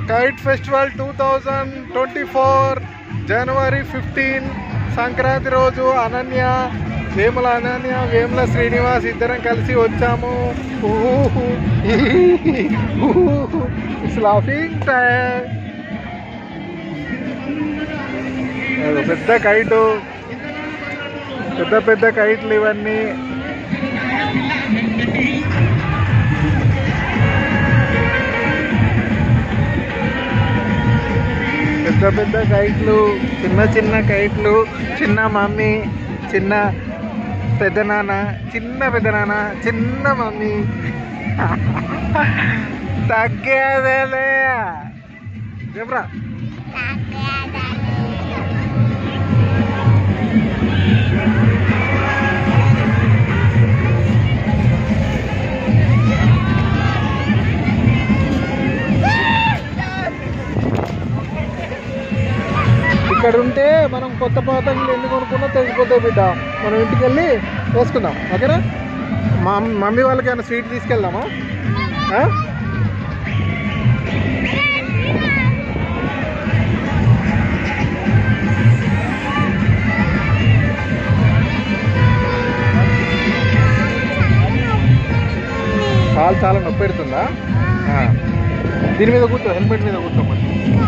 Kite festival two thousand twenty four January fifteen Sankranti రోజు అనన్య వేముల అనన్య వేముల శ్రీనివాస్ ఇద్దరం కలిసి వచ్చాము ఇట్స్ లాఫింగ్ టైం పెద్ద కైటు పెద్ద పెద్ద కైట్లు ఇవన్నీ పెద్ద పెద్ద కైట్లు చిన్న చిన్న కైట్లు చిన్న మమ్మీ చిన్న పెద్ద నాన్న చిన్న పెద్ద నాన్న చిన్న మమ్మీ తగ్గేదేలే చెప్పరా ఇక్కడ ఉంటే మనం కొత్త పతంగులు ఎన్ని కొనుక్కున్నా తెలిసిపోతాయి బిడ్డ మనం ఇంటికి వెళ్ళి వేసుకుందాం ఓకేనా మా మమ్మీ వాళ్ళకి ఏమైనా స్వీట్ తీసుకెళ్దామా ఆ? కాలు చాలా నొప్పి పెడుతుందా ఆ. దీని మీద కూర్చో హెల్మెట్ మీద కూర్చో మరి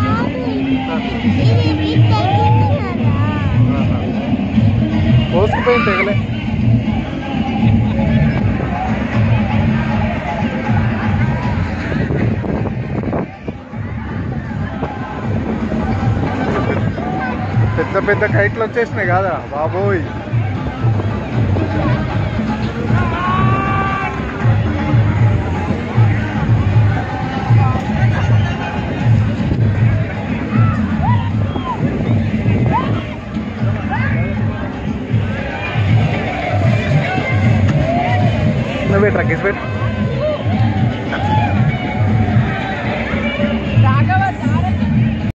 ఆహా. కోసుకుపోయింది తెగలే పెద్ద పెద్ద కైట్లు వచ్చేసినాయి కాదా బాబోయ్ నువ్వే ట్రక్ వేసి పెట్టు